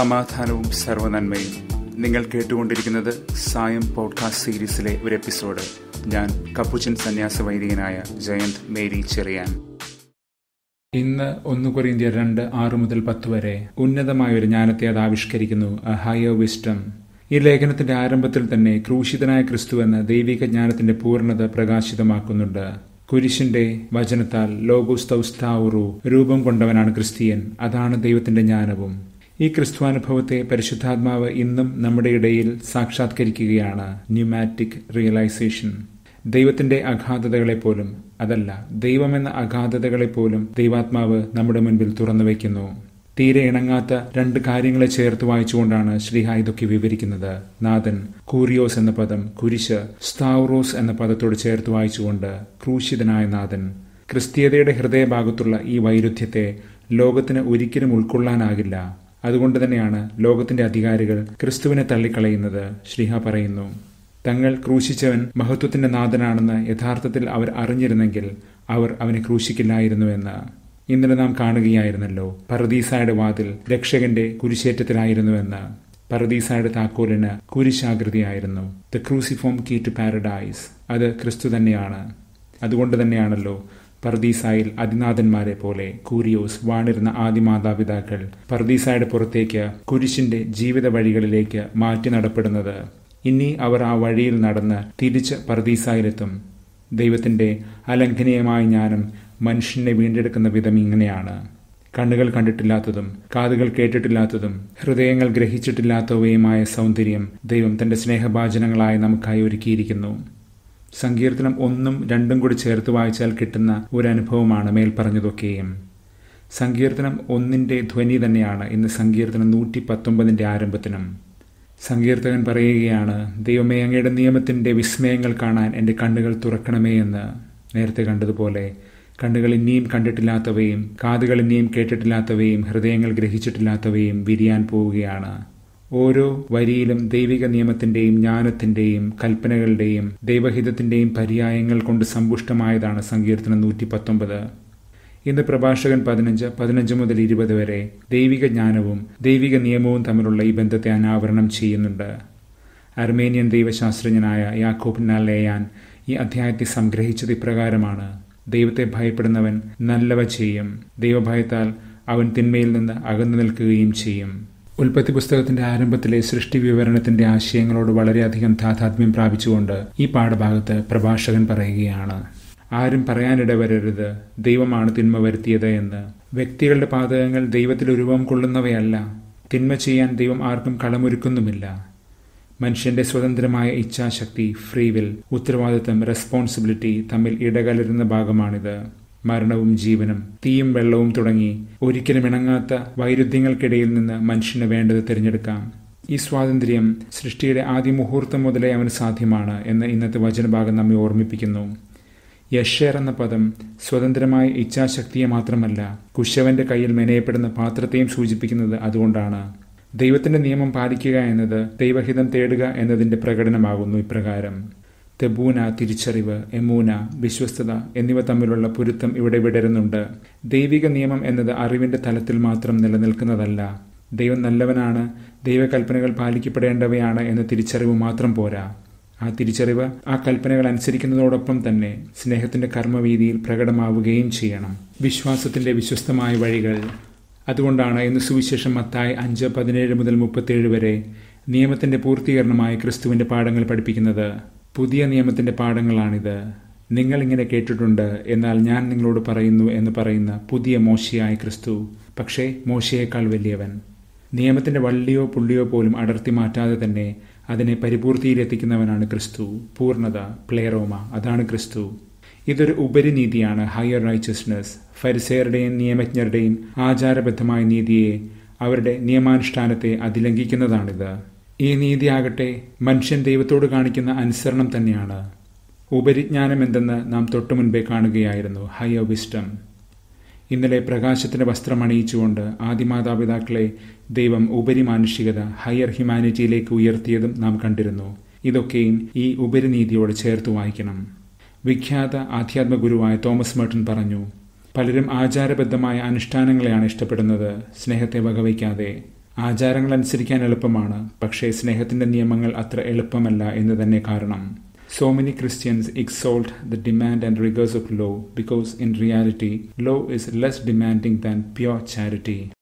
സമാധാനവും സർവനന്മയും നിങ്ങൾ കേട്ടുകൊണ്ടിരിക്കുന്നത് സായം പോഡ്കാസ്റ്റ് സീരീസിലെ ഒരു എപ്പിസോഡ് ഞാൻ കപ്പുച്ചൻ സന്യാസ വൈദികനായ ജയന്ത് മേരി ചെറിയാൻ ഇന്ന് ഒന്ന് കൊറിന്ത്യർ രണ്ട് ആറ് മുതൽ പത്ത് വരെ ഉന്നതമായ ഒരു ജ്ഞാനത്തെ അത് ആവിഷ്കരിക്കുന്നു എ ഹയർ വിസ്റ്റം ഈ ലേഖനത്തിന്റെ ആരംഭത്തിൽ തന്നെ ക്രൂശിതനായ ക്രിസ്തു എന്ന ദൈവിക ജ്ഞാനത്തിന്റെ പൂർണ്ണത പ്രകാശിതമാക്കുന്നുണ്ട് കുരിശിന്റെ വചനത്താൽ ലോഗോസ്തൗസ്താവുറു രൂപം കൊണ്ടവനാണ് ക്രിസ്ത്യൻ അതാണ് ദൈവത്തിന്റെ ജ്ഞാനവും ഈ ക്രിസ്തുവാനുഭവത്തെ പരിശുദ്ധാത്മാവ് ഇന്നും നമ്മുടെ ഇടയിൽ സാക്ഷാത്കരിക്കുകയാണ് ന്യൂമാറ്റിക് റിയലൈസേഷൻ ദൈവത്തിന്റെ അഗാധതകളെപ്പോലും അതല്ല ദൈവമെന്ന അഗാധതകളെപ്പോലും ദൈവാത്മാവ് നമ്മുടെ മുൻപിൽ തുറന്നു വയ്ക്കുന്നു തീരെ ഇണങ്ങാത്ത രണ്ട് കാര്യങ്ങളെ ചേർത്ത് വായിച്ചുകൊണ്ടാണ് ശ്രീഹ ഇതൊക്കെ വിവരിക്കുന്നത് നാഥൻ കൂറിയോസ് എന്ന പദം കുരിശ് സ്താവറോസ് എന്ന പദത്തോട് ചേർത്ത് വായിച്ചുകൊണ്ട് ക്രൂശിതനായ നാഥൻ ക്രിസ്തീയതയുടെ ഹൃദയഭാഗത്തുള്ള ഈ വൈരുദ്ധ്യത്തെ ലോകത്തിന് ഒരിക്കലും ഉൾക്കൊള്ളാനാകില്ല അതുകൊണ്ട് തന്നെയാണ് ലോകത്തിന്റെ അധികാരികൾ ക്രിസ്തുവിനെ തള്ളിക്കളയുന്നത് ശ്രീഹ പറയുന്നു തങ്ങൾ ക്രൂശിച്ചവൻ മഹത്വത്തിന്റെ നാഥനാണെന്ന് യഥാർത്ഥത്തിൽ അവർ അറിഞ്ഞിരുന്നെങ്കിൽ അവർ അവനെ ക്രൂശിക്കില്ലായിരുന്നുവെന്ന് ഇന്നലെ നാം കാണുകയായിരുന്നല്ലോ പർദീസായുടെ വാതിൽ രക്ഷകന്റെ കുരിശേറ്റത്തിലായിരുന്നുവെന്ന് പർദീസായുടെ താക്കോലിന് കുരിശാകൃതിയായിരുന്നു the cruciform key to paradise അത് ക്രിസ്തു തന്നെയാണ് അതുകൊണ്ട് തന്നെയാണല്ലോ പർദീസായിൽ അതിനാഥന്മാരെ പോലെ കൂരിയോസ് വാണിരുന്ന ആദ്യ മാതാപിതാക്കൾ പർദീസായുടെ പുറത്തേക്ക് കുരിശിന്റെ ജീവിത വഴികളിലേക്ക് മാറ്റി നടപ്പെടുന്നത് ഇനി അവർ ആ വഴിയിൽ നടന്ന് തിരിച്ച് പർദീസായിലെത്തും ദൈവത്തിന്റെ അലംഘനീയമായ ജ്ഞാനം മനുഷ്യനെ വീണ്ടെടുക്കുന്ന വിധം ഇങ്ങനെയാണ് കണ്ണുകൾ കണ്ടിട്ടില്ലാത്തതും കാതുകൾ കേട്ടിട്ടില്ലാത്തതും ഹൃദയങ്ങൾ ഗ്രഹിച്ചിട്ടില്ലാത്തവയുമായ സൗന്ദര്യം ദൈവം തന്റെ സ്നേഹഭാചനങ്ങളായി നമുക്കായി ഒരുക്കിയിരിക്കുന്നു സങ്കീർത്തനം ഒന്നും രണ്ടും കൂടി ചേർത്ത് വായിച്ചാൽ കിട്ടുന്ന ഒരു അനുഭവമാണ് മേൽ പറഞ്ഞതൊക്കെയും സങ്കീർത്തനം ഒന്നിന്റെ ധ്വനി തന്നെയാണ് ഇന്ന് സങ്കീർത്തനം നൂറ്റി പത്തൊമ്പതിന്റെ ആരംഭത്തിനും സങ്കീർത്തകൻ പറയുകയാണ് ദൈവമേ അങ്ങയുടെ നിയമത്തിന്റെ വിസ്മയങ്ങൾ കാണാൻ എൻ്റെ കണ്ണുകൾ തുറക്കണമേ എന്ന് നേരത്തെ കണ്ടതുപോലെ കണ്ണുകൾ ഇനിയും കണ്ടിട്ടില്ലാത്തവയും കാതുകൾ ഇനിയും കേട്ടിട്ടില്ലാത്തവയും ഹൃദയങ്ങൾ ഗ്രഹിച്ചിട്ടില്ലാത്തവയും വിരിയാൻ പോവുകയാണ് ഓരോ വരിയിലും ദൈവിക നിയമത്തിന്റെയും ജ്ഞാനത്തിന്റെയും കൽപ്പനകളുടെയും ദൈവഹിതത്തിന്റെയും പര്യായങ്ങൾ കൊണ്ട് സമ്പുഷ്ടമായതാണ് സങ്കീർത്തനം നൂറ്റി പത്തൊമ്പത് ഇന്ന് പ്രഭാഷകൻ പതിനഞ്ച് പതിനഞ്ച് മുതൽ ഇരുപത് വരെ ദൈവിക ജ്ഞാനവും ദൈവിക നിയമവും തമ്മിലുള്ള ഈ ബന്ധത്തെ അനാവരണം ചെയ്യുന്നുണ്ട് അർമേനിയൻ ദൈവശാസ്ത്രജ്ഞനായ യാക്കോബ് നാലേയാൻ ഈ അധ്യായത്തെ സംഗ്രഹിച്ചത് ഇപ്രകാരമാണ് ദൈവത്തെ ഭയപ്പെടുന്നവൻ നല്ലവ ചെയ്യും ദൈവഭയത്താൽ അവൻ തിന്മയിൽ നിന്ന് അകന്നു നിൽക്കുകയും ചെയ്യും ഉൽപ്പത്തി പുസ്തകത്തിന്റെ ആരംഭത്തിലെ സൃഷ്ടി വിവരണത്തിന്റെ ആശയങ്ങളോട് വളരെയധികം താതാത്മ്യം പ്രാപിച്ചുകൊണ്ട് ഈ പാഠഭാഗത്ത് പ്രഭാഷകൻ പറയുകയാണ് ആരും പറയാനിടവരരുത് ദൈവമാണ് തിന്മ വരുത്തിയത് എന്ന് വ്യക്തികളുടെ പാതകങ്ങൾ ദൈവത്തിൽ ഉരുവം കൊള്ളുന്നവയല്ല തിന്മ ചെയ്യാൻ ദൈവം ആർക്കും കളമൊരുക്കുന്നുമില്ല മനുഷ്യന്റെ സ്വതന്ത്രമായ ഇച്ഛാശക്തി ഫ്രീവിൽ ഉത്തരവാദിത്തം റെസ്പോൺസിബിലിറ്റി തമ്മിൽ ഇടകലരുന്ന ഭാഗമാണിത് മരണവും ജീവനും തീയും വെള്ളവും തുടങ്ങി ഒരിക്കലും ഇണങ്ങാത്ത വൈരുദ്ധ്യങ്ങൾക്കിടയിൽ നിന്ന് മനുഷ്യന് വേണ്ടത് തിരഞ്ഞെടുക്കാം ഈ സ്വാതന്ത്ര്യം സൃഷ്ടിയുടെ ആദ്യ മുഹൂർത്തം മുതലേ അവന് സാധ്യമാണ് എന്ന് ഇന്നത്തെ വചനഭാഗം നമ്മെ ഓർമ്മിപ്പിക്കുന്നു യഷേർ എന്ന പദം സ്വതന്ത്രമായ ഇച്ഛാശക്തിയെ മാത്രമല്ല കുശവന്റെ കയ്യിൽ മെനയപ്പെടുന്ന പാത്രത്തെയും സൂചിപ്പിക്കുന്നത് അതുകൊണ്ടാണ് ദൈവത്തിന്റെ നിയമം പാലിക്കുക എന്നത് ദൈവഹിതം തേടുക എന്നതിന്റെ പ്രകടനമാകുന്നു ഇപ്രകാരം തെബൂന തിരിച്ചറിവ് എമൂന വിശ്വസ്തത എന്നിവ തമ്മിലുള്ള പൊരുത്തം ഇവിടെ വിടരുന്നുണ്ട് ദൈവിക നിയമം എന്നത് അറിവിന്റെ തലത്തിൽ മാത്രം നിലനിൽക്കുന്നതല്ല ദൈവം നല്ലവനാണ് ദൈവകൽപ്പനകൾ പാലിക്കപ്പെടേണ്ടവയാണ് എന്ന തിരിച്ചറിവ് മാത്രം പോരാ ആ തിരിച്ചറിവ് ആ കൽപ്പനകൾ അനുസരിക്കുന്നതോടൊപ്പം തന്നെ സ്നേഹത്തിന്റെ കർമ്മവീതിയിൽ പ്രകടമാവുകയും ചെയ്യണം വിശ്വാസത്തിന്റെ വിശ്വസ്തമായ വഴികൾ അതുകൊണ്ടാണ് ഇന്ന് സുവിശേഷം മത്തായി അഞ്ച് പതിനേഴ് മുതൽ മുപ്പത്തേഴ് വരെ നിയമത്തിന്റെ പൂർത്തീകരണമായി ക്രിസ്തുവിന്റെ പാഠങ്ങൾ പഠിപ്പിക്കുന്നത് പുതിയ നിയമത്തിന്റെ പാഠങ്ങളാണിത് നിങ്ങൾ ഇങ്ങനെ കേട്ടിട്ടുണ്ട് എന്നാൽ ഞാൻ നിങ്ങളോട് പറയുന്നു എന്ന് പറയുന്ന പുതിയ മോശയായ ക്രിസ്തു പക്ഷേ മോശയേക്കാൾ വലിയവൻ നിയമത്തിന്റെ വള്ളിയോ പുള്ളിയോ പോലും അടർത്തി മാറ്റാതെ തന്നെ അതിനെ പരിപൂർത്തിയിലെത്തിക്കുന്നവനാണ് ക്രിസ്തു പൂർണ്ണത പ്ലേറോമ അതാണ് ക്രിസ്തു ഇതൊരു ഉപരിനീതിയാണ് ഹയർ റൈച്ചസ്നെസ് ഫരിസേറുടെയും നിയമജ്ഞരുടെയും ആചാരബദ്ധമായ നീതിയെ അവരുടെ നിയമാനുഷ്ഠാനത്തെ അതിലംഘിക്കുന്നതാണിത് ഈ നീതിയാകട്ടെ മനുഷ്യൻ ദൈവത്തോട് കാണിക്കുന്ന അനുസരണം തന്നെയാണ് ഉപരിജ്ഞാനം എന്തെന്ന് നാം തൊട്ടു മുൻപേ കാണുകയായിരുന്നു ഹയർ വിസ്റ്റം ഇന്നലെ പ്രകാശത്തിന്റെ വസ്ത്രം അണിയിച്ചുകൊണ്ട് ആദിമാതാപിതാക്കളെ ദൈവം ഉപരിമാനുഷികത ഹയർ ഹ്യൂമാനിറ്റിയിലേക്ക് ഉയർത്തിയതും നാം കണ്ടിരുന്നു ഇതൊക്കെയും ഈ ഉപരിനീതിയോട് ചേർത്ത് വായിക്കണം വിഖ്യാത ആധ്യാത്മ ഗുരുവായ തോമസ് മേർട്ടൻ പറഞ്ഞു പലരും ആചാരബദ്ധമായ അനുഷ്ഠാനങ്ങളെയാണ് ഇഷ്ടപ്പെടുന്നത് സ്നേഹത്തെ വകവയ്ക്കാതെ ആചാരങ്ങൾ അനുസരിക്കാൻ എളുപ്പമാണ് പക്ഷേ സ്നേഹത്തിന്റെ നിയമങ്ങൾ അത്ര എളുപ്പമല്ല എന്ന് തന്നെ കാരണം so many Christians exalt the demand and rigours of law because in reality law is less demanding than pure charity